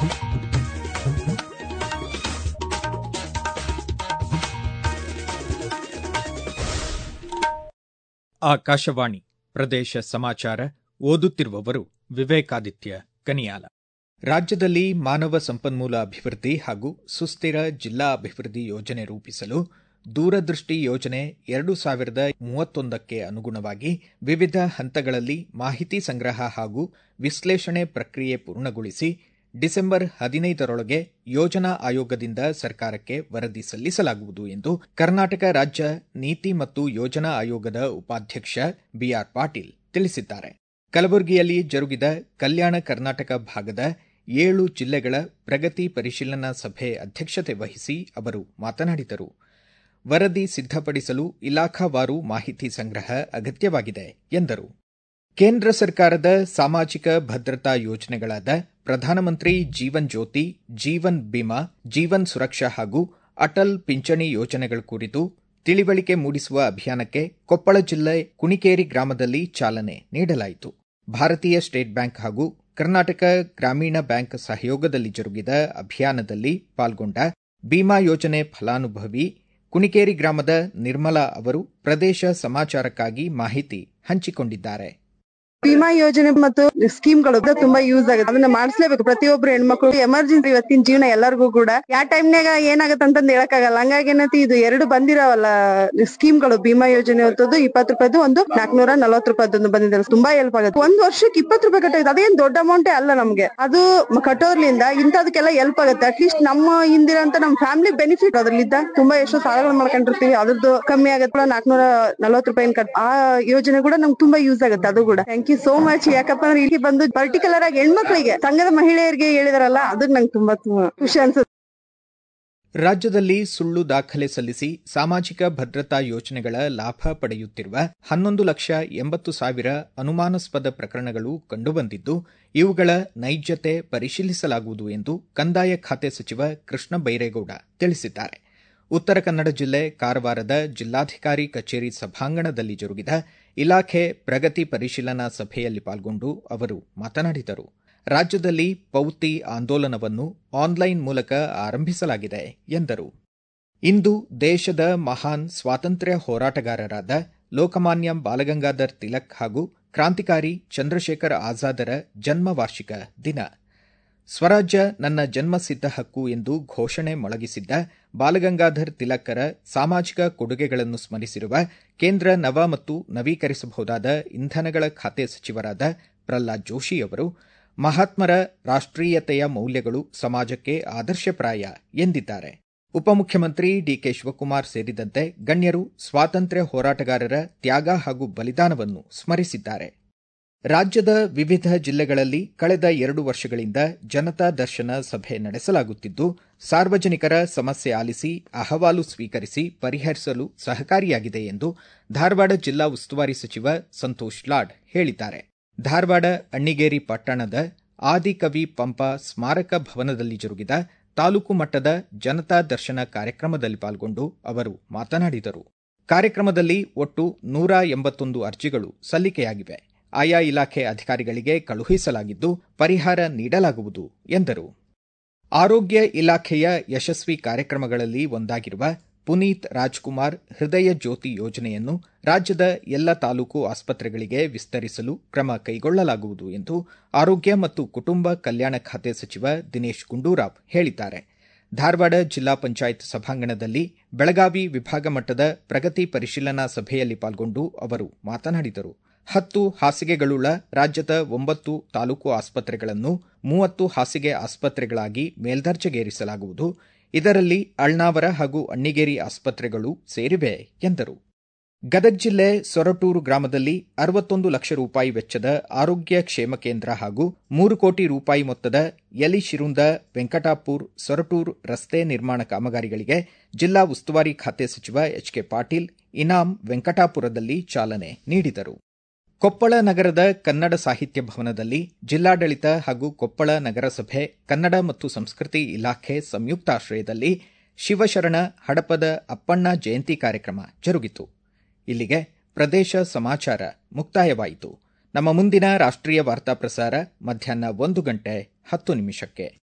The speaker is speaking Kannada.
ಆಕಾಶವಾಣಿ ಪ್ರದೇಶ ಸಮಾಚಾರ ಓದುತ್ತಿರುವವರು ವಿವೇಕಾದಿತ್ಯ ಕನಿಯಾಲ ರಾಜ್ಯದಲ್ಲಿ ಮಾನವ ಸಂಪನ್ಮೂಲ ಅಭಿವೃದ್ಧಿ ಹಾಗೂ ಸುಸ್ಥಿರ ಜಿಲ್ಲಾ ಅಭಿವೃದ್ಧಿ ಯೋಜನೆ ರೂಪಿಸಲು ದೂರದೃಷ್ಟಿ ಯೋಜನೆ ಎರಡು ಸಾವಿರದ ಮೂವತ್ತೊಂದಕ್ಕೆ ಅನುಗುಣವಾಗಿ ವಿವಿಧ ಹಂತಗಳಲ್ಲಿ ಮಾಹಿತಿ ಸಂಗ್ರಹ ಹಾಗೂ ವಿಶ್ಲೇಷಣೆ ಪ್ರಕ್ರಿಯೆ ಪೂರ್ಣಗೊಳಿಸಿ ಡಿಸೆಂಬರ್ ಹದಿನೈದರೊಳಗೆ ಯೋಜನಾ ಆಯೋಗದಿಂದ ಸರ್ಕಾರಕ್ಕೆ ವರದಿ ಸಲ್ಲಿಸಲಾಗುವುದು ಎಂದು ಕರ್ನಾಟಕ ರಾಜ್ಯ ನೀತಿ ಮತ್ತು ಯೋಜನಾ ಆಯೋಗದ ಉಪಾಧ್ಯಕ್ಷ ಬಿಆರ್ ಪಾಟೀಲ್ ತಿಳಿಸಿದ್ದಾರೆ ಕಲಬುರಗಿಯಲ್ಲಿ ಜರುಗಿದ ಕಲ್ಯಾಣ ಕರ್ನಾಟಕ ಭಾಗದ ಏಳು ಜಿಲ್ಲೆಗಳ ಪ್ರಗತಿ ಪರಿಶೀಲನಾ ಸಭೆ ಅಧ್ಯಕ್ಷತೆ ವಹಿಸಿ ಅವರು ಮಾತನಾಡಿದರು ವರದಿ ಸಿದ್ದಪಡಿಸಲು ಇಲಾಖಾವಾರು ಮಾಹಿತಿ ಸಂಗ್ರಹ ಅಗತ್ಯವಾಗಿದೆ ಎಂದರು ಕೇಂದ್ರ ಸರ್ಕಾರದ ಸಾಮಾಜಿಕ ಭದ್ರತಾ ಯೋಜನೆಗಳಾದ ಪ್ರಧಾನಮಂತ್ರಿ ಜೀವನ್ ಜ್ಯೋತಿ ಜೀವನ್ ಬಿಮಾ ಜೀವನ್ ಸುರಕ್ಷಾ ಹಾಗೂ ಅಟಲ್ ಪಿಂಚಣಿ ಯೋಜನೆಗಳ ಕುರಿತು ತಿಳಿವಳಿಕೆ ಮೂಡಿಸುವ ಅಭಿಯಾನಕ್ಕೆ ಕೊಪ್ಪಳ ಜಿಲ್ಲೆ ಕುಣಿಕೇರಿ ಗ್ರಾಮದಲ್ಲಿ ಚಾಲನೆ ನೀಡಲಾಯಿತು ಭಾರತೀಯ ಸ್ಟೇಟ್ ಬ್ಯಾಂಕ್ ಹಾಗೂ ಕರ್ನಾಟಕ ಗ್ರಾಮೀಣ ಬ್ಯಾಂಕ್ ಸಹಯೋಗದಲ್ಲಿ ಜರುಗಿದ ಅಭಿಯಾನದಲ್ಲಿ ಪಾಲ್ಗೊಂಡ ಬಿಮಾ ಯೋಜನೆ ಫಲಾನುಭವಿ ಕುಣಿಕೇರಿ ಗ್ರಾಮದ ನಿರ್ಮಲಾ ಅವರು ಪ್ರದೇಶ ಸಮಾಚಾರಕ್ಕಾಗಿ ಮಾಹಿತಿ ಹಂಚಿಕೊಂಡಿದ್ದಾರೆ ವಿಮಾ ಯೋಜನೆ ಮತ್ತು ಸ್ಕೀಮ್ಗಳು ತುಂಬಾ ಯೂಸ್ ಆಗುತ್ತೆ ಅದನ್ನ ಮಾಡಿಸ್ಲೇಬೇಕು ಪ್ರತಿಯೊಬ್ರು ಹೆಣ್ಮಕ್ಳು ಎಮರ್ಜೆನ್ಸಿ ಇವತ್ತಿನ ಜೀವನ ಎಲ್ಲರಿಗೂ ಕೂಡ ಯಾವ ಟೈಮ್ನಾಗ ಏನಾಗತ್ತೆ ಅಂತಂದ್ ಹೇಳಕ್ಕಾಗಲ್ಲ ಹಂಗಾಗಿ ಏನೈತಿ ಇದು ಎರಡು ಬಂದಿರವಲ್ಲ ಸ್ಕೀಮ್ಗಳು ಭೀಮಾ ಯೋಜನೆ ಹೊತ್ತದ್ದು ಇಪ್ಪತ್ತು ರೂಪಾಯ್ದು ಒಂದು ನಾಲ್ಕನೂರ ನಲವತ್ತು ರೂಪಾಯ್ದು ಬಂದಿದೆ ತುಂಬಾ ಹೆಲ್ಪ್ ಆಗುತ್ತೆ ಒಂದ್ ವರ್ಷಕ್ಕೆ ಇಪ್ಪತ್ತು ರೂಪಾಯಿ ಕಟ್ಟಾಗುತ್ತೆ ಅದೇನ್ ದೊಡ್ಡ ಅಮೌಂಟೇ ಅಲ್ಲ ನಮ್ಗೆ ಅದು ಕಟ್ಟೋರ್ಲಿಂದ ಇಂಥದಕ್ಕೆಲ್ಲ ಹೆಲ್ಪ್ ಆಗುತ್ತೆ ಅಟ್ಲೀಸ್ಟ್ ನಮ್ಮ ಹಿಂದಿರಂತ ನಮ್ಮ ಫ್ಯಾಮಿಲಿ ಬೆನಿಫಿಟ್ ಅದ್ರಲ್ಲಿದ್ದ ತುಂಬಾ ಎಷ್ಟೋ ಸಾಲಗಳು ಮಾಡ್ಕೊಂಡಿರ್ತೀವಿ ಅದ್ರದ್ದು ಕಮ್ಮಿ ಆಗುತ್ತೆ ನಾಲ್ಕನೂರ ನಲವತ್ತು ರೂಪಾಯಿ ಕಟ್ ಆ ಯೋಜನೆ ಕೂಡ ನಮ್ಗೆ ತುಂಬಾ ಯೂಸ್ ಆಗುತ್ತೆ ಅದು ಕೂಡ ಥ್ಯಾಂಕ್ ಯು ಸೋ ಮಚ್ ಯಾಕಪ್ಪ ಅಂದ್ರೆ ಇಲ್ಲಿ ಬಂದು ಪರ್ಟಿಕ್ಯುಲರ್ ಆಗಿ ಹೆಣ್ಮಕ್ಳಿಗೆ ಸಂಘದ ಮಹಿಳೆಯರಿಗೆ ಹೇಳಿದಾರಲ್ಲ ಅದು ನಂಗೆ ತುಂಬಾ ತುಂಬಾ ಖುಷಿ ಅನ್ಸುತ್ತೆ ರಾಜ್ಯದಲ್ಲಿ ಸುಳ್ಳು ದಾಖಲೆ ಸಲ್ಲಿಸಿ ಸಾಮಾಜಿಕ ಭದ್ರತಾ ಯೋಜನೆಗಳ ಲಾಭ ಪಡೆಯುತ್ತಿರುವ ಹನ್ನೊಂದು ಲಕ್ಷ ಎಂಬತ್ತು ಸಾವಿರ ಅನುಮಾನಾಸ್ಪದ ಪ್ರಕರಣಗಳು ಕಂಡುಬಂದಿದ್ದು ಇವುಗಳ ನೈಜತೆ ಪರಿಶೀಲಿಸಲಾಗುವುದು ಎಂದು ಕಂದಾಯ ಖಾತೆ ಸಚಿವ ಕೃಷ್ಣ ಬೈರೇಗೌಡ ತಿಳಿಸಿದ್ದಾರೆ ಉತ್ತರ ಕನ್ನಡ ಜಿಲ್ಲೆ ಕಾರವಾರದ ಜಿಲ್ಲಾಧಿಕಾರಿ ಕಚೇರಿ ಸಭಾಂಗಣದಲ್ಲಿ ಜರುಗಿದ ಇಲಾಖೆ ಪ್ರಗತಿ ಪರಿಶೀಲನಾ ಸಭೆಯಲ್ಲಿ ಪಾಲ್ಗೊಂಡು ಅವರು ಮಾತನಾಡಿದರು ರಾಜ್ಯದಲ್ಲಿ ಪೌತಿ ಆಂದೋಲನವನ್ನು ಆನ್ಲೈನ್ ಮೂಲಕ ಆರಂಭಿಸಲಾಗಿದೆ ಎಂದರು ಇಂದು ದೇಶದ ಮಹಾನ್ ಸ್ವಾತಂತ್ರ್ಯ ಹೋರಾಟಗಾರರಾದ ಲೋಕಮಾನ್ಯ ಬಾಲಗಂಗಾಧರ್ ತಿಲಕ್ ಹಾಗೂ ಕ್ರಾಂತಿಕಾರಿ ಚಂದ್ರಶೇಖರ್ ಆಜಾದರ ಜನ್ಮ ವಾರ್ಷಿಕ ದಿನ ಸ್ವರಾಜ್ಯ ನನ್ನ ಜನ್ಮಸಿದ್ಧ ಹಕ್ಕು ಎಂದು ಘೋಷಣೆ ಮೊಳಗಿಸಿದ್ದ ಬಾಲಗಂಗಾಧರ್ ತಿಲಕ್ಕರ ಸಾಮಾಜಿಕ ಕೊಡುಗೆಗಳನ್ನು ಸ್ಮರಿಸಿರುವ ಕೇಂದ್ರ ನವ ಮತ್ತು ನವೀಕರಿಸಬಹುದಾದ ಇಂಧನಗಳ ಖಾತೆ ಸಚಿವರಾದ ಪ್ರಹ್ಲಾದ್ ಜೋಶಿ ಅವರು ಮಹಾತ್ಮರ ರಾಷ್ಟ್ರೀಯತೆಯ ಮೌಲ್ಯಗಳು ಸಮಾಜಕ್ಕೆ ಆದರ್ಶಪ್ರಾಯ ಎಂದಿದ್ದಾರೆ ಉಪಮುಖ್ಯಮಂತ್ರಿ ಡಿಕೆ ಶಿವಕುಮಾರ್ ಸೇರಿದಂತೆ ಗಣ್ಯರು ಸ್ವಾತಂತ್ರ್ಯ ಹೋರಾಟಗಾರರ ತ್ಯಾಗ ಹಾಗೂ ಬಲಿದಾನವನ್ನು ಸ್ಮರಿಸಿದ್ದಾರೆ ರಾಜ್ಯದ ವಿವಿಧ ಜಿಲ್ಲೆಗಳಲ್ಲಿ ಕಳೆದ ಎರಡು ವರ್ಷಗಳಿಂದ ಜನತಾ ದರ್ಶನ ಸಭೆ ನಡೆಸಲಾಗುತ್ತಿದ್ದು ಸಾರ್ವಜನಿಕರ ಸಮಸ್ಯೆ ಆಲಿಸಿ ಅಹವಾಲು ಸ್ವೀಕರಿಸಿ ಪರಿಹರಿಸಲು ಸಹಕಾರಿಯಾಗಿದೆ ಎಂದು ಧಾರವಾಡ ಜಿಲ್ಲಾ ಉಸ್ತುವಾರಿ ಸಚಿವ ಸಂತೋಷ್ ಲಾಡ್ ಹೇಳಿದ್ದಾರೆ ಧಾರವಾಡ ಅಣ್ಣಿಗೇರಿ ಪಟ್ಟಣದ ಆದಿಕವಿ ಪಂಪ ಸ್ಮಾರಕ ಭವನದಲ್ಲಿ ಜರುಗಿದ ತಾಲೂಕು ಮಟ್ಟದ ಜನತಾ ದರ್ಶನ ಕಾರ್ಯಕ್ರಮದಲ್ಲಿ ಪಾಲ್ಗೊಂಡು ಅವರು ಮಾತನಾಡಿದರು ಕಾರ್ಯಕ್ರಮದಲ್ಲಿ ಒಟ್ಟು ನೂರ ಎಂಬತ್ತೊಂದು ಅರ್ಜಿಗಳು ಸಲ್ಲಿಕೆಯಾಗಿವೆ ಆಯಾ ಇಲಾಖೆ ಅಧಿಕಾರಿಗಳಿಗೆ ಕಳುಹಿಸಲಾಗಿದ್ದು ಪರಿಹಾರ ನೀಡಲಾಗುವುದು ಎಂದರು ಆರೋಗ್ಯ ಇಲಾಖೆಯ ಯಶಸ್ವಿ ಕಾರ್ಯಕ್ರಮಗಳಲ್ಲಿ ಒಂದಾಗಿರುವ ಪುನೀತ್ ರಾಜ್ಕುಮಾರ್ ಹೃದಯ ಜ್ಯೋತಿ ಯೋಜನೆಯನ್ನು ರಾಜ್ಯದ ಎಲ್ಲ ತಾಲೂಕು ಆಸ್ಪತ್ರೆಗಳಿಗೆ ವಿಸ್ತರಿಸಲು ಕ್ರಮ ಕೈಗೊಳ್ಳಲಾಗುವುದು ಎಂದು ಆರೋಗ್ಯ ಮತ್ತು ಕುಟುಂಬ ಕಲ್ಯಾಣ ಖಾತೆ ಸಚಿವ ದಿನೇಶ್ ಗುಂಡೂರಾವ್ ಹೇಳಿದ್ದಾರೆ ಧಾರವಾಡ ಜಿಲ್ಲಾ ಪಂಚಾಯತ್ ಸಭಾಂಗಣದಲ್ಲಿ ಬೆಳಗಾವಿ ವಿಭಾಗ ಮಟ್ಟದ ಪ್ರಗತಿ ಪರಿಶೀಲನಾ ಸಭೆಯಲ್ಲಿ ಪಾಲ್ಗೊಂಡು ಅವರು ಮಾತನಾಡಿದರು ಹತ್ತು ಹಾಸಿಗೆಗಳುಳ್ಳ ರಾಜ್ಯದ ಒಂಬತ್ತು ತಾಲೂಕು ಆಸ್ಪತ್ರೆಗಳನ್ನು ಮೂವತ್ತು ಹಾಸಿಗೆ ಆಸ್ಪತ್ರೆಗಳಾಗಿ ಮೇಲ್ದರ್ಜೆಗೇರಿಸಲಾಗುವುದು ಇದರಲ್ಲಿ ಅಳ್ನಾವರ ಹಾಗೂ ಅಣ್ಣಿಗೇರಿ ಆಸ್ಪತ್ರೆಗಳು ಸೇರಿವೆ ಎಂದರು ಗದಗ ಜಿಲ್ಲೆ ಸೊರಟೂರು ಗ್ರಾಮದಲ್ಲಿ ಅರವತ್ತೊಂದು ಲಕ್ಷ ರೂಪಾಯಿ ವೆಚ್ಚದ ಆರೋಗ್ಯ ಕ್ಷೇಮ ಕೇಂದ್ರ ಹಾಗೂ ಮೂರು ಕೋಟಿ ರೂಪಾಯಿ ಮೊತ್ತದ ಯಲಿಶಿರುಂದ ವೆಂಕಟಾಪುರ್ ಸೊರಟೂರು ರಸ್ತೆ ನಿರ್ಮಾಣ ಕಾಮಗಾರಿಗಳಿಗೆ ಜಿಲ್ಲಾ ಉಸ್ತುವಾರಿ ಖಾತೆ ಸಚಿವ ಎಚ್ ಕೆ ಪಾಟೀಲ್ ಇನಾಂ ವೆಂಕಟಾಪುರದಲ್ಲಿ ಚಾಲನೆ ನೀಡಿದರು ಕೊಪ್ಪಳ ನಗರದ ಕನ್ನಡ ಸಾಹಿತ್ಯ ಭವನದಲ್ಲಿ ಜಿಲ್ಲಾಡಳಿತ ಹಾಗೂ ಕೊಪ್ಪಳ ನಗರಸಭೆ ಕನ್ನಡ ಮತ್ತು ಸಂಸ್ಕೃತಿ ಇಲಾಖೆ ಸಂಯುಕ್ತಾಶ್ರಯದಲ್ಲಿ ಶಿವಶರಣ ಹಡಪದ ಅಪ್ಪಣ್ಣ ಜಯಂತಿ ಕಾರ್ಯಕ್ರಮ ಜರುಗಿತು ಇಲ್ಲಿಗೆ ಪ್ರದೇಶ ಸಮಾಚಾರ ಮುಕ್ತಾಯವಾಯಿತು ನಮ್ಮ ಮುಂದಿನ ರಾಷ್ಟ್ರೀಯ ವಾರ್ತಾ ಪ್ರಸಾರ ಮಧ್ಯಾಹ್ನ ಒಂದು ಗಂಟೆ ಹತ್ತು ನಿಮಿಷಕ್ಕೆ